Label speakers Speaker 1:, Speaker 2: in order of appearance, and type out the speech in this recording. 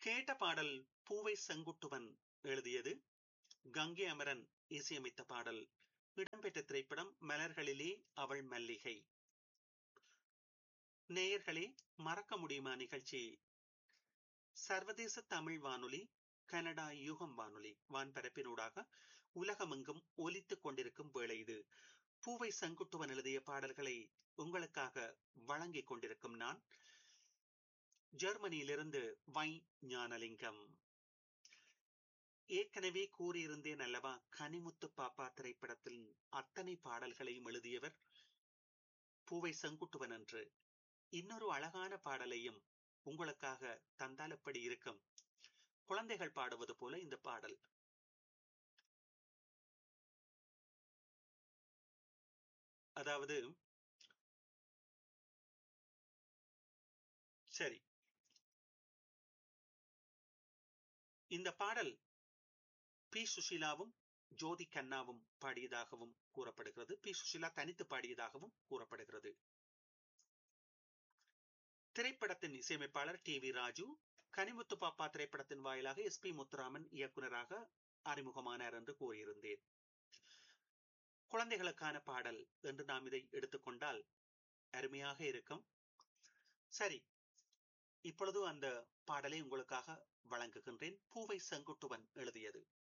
Speaker 1: கேட்ட பாடல் பூவை செங்குட்டுவன் எழுதியது கங்கை அமரன் இசையமைத்த பாடல் இடம்பெற்ற திரைப்படம் மலர்களிலே அவள் மல்லிகை நேயர்களே மறக்க முடியுமா நிகழ்ச்சி சர்வதேச தமிழ் வானொலி கனடா யுகம் வானொலி வான்பரப்பினூடாக உலகமெங்கும் ஒலித்துக் கொண்டிருக்கும் வேளை இது பூவை செங்குட்டுவன் எழுதிய பாடல்களை உங்களுக்காக வழங்கிக் கொண்டிருக்கும் நான் ஜெர்மனியிலிருந்து வை ஞானலிங்கம் ஏற்கனவே கூறியிருந்தேன் அல்லவா கனிமுத்து பாப்பா திரைப்படத்தில் அத்தனை பாடல்களையும் எழுதியவர் பூவை செங்குட்டுவன் என்று இன்னொரு அழகான பாடலையும் உங்களுக்காக தந்தால் எப்படி இருக்கும் குழந்தைகள் பாடுவது போல இந்த பாடல் அதாவது சரி இந்த பாடல் பி சுஷிலாவும் ஜோதி கண்ணாவும் பாடியதாகவும் கூறப்படுகிறது பி சுஷிலா தனித்து பாடியதாகவும் கூறப்படுகிறது திரைப்படத்தின் இசையமைப்பாளர் டி வி ராஜு கனிமுத்து பாப்பா திரைப்படத்தின் வாயிலாக எஸ் பி முத்துராமன் இயக்குநராக அறிமுகமானார் என்று கூறியிருந்தேன் குழந்தைகளுக்கான பாடல் என்று நாம் இதை எடுத்துக்கொண்டால் அருமையாக இருக்கும் சரி இப்பொழுது அந்த பாடலை உங்களுக்காக வழங்குகின்றேன் பூவை செங்குட்டுவன் எழுதியது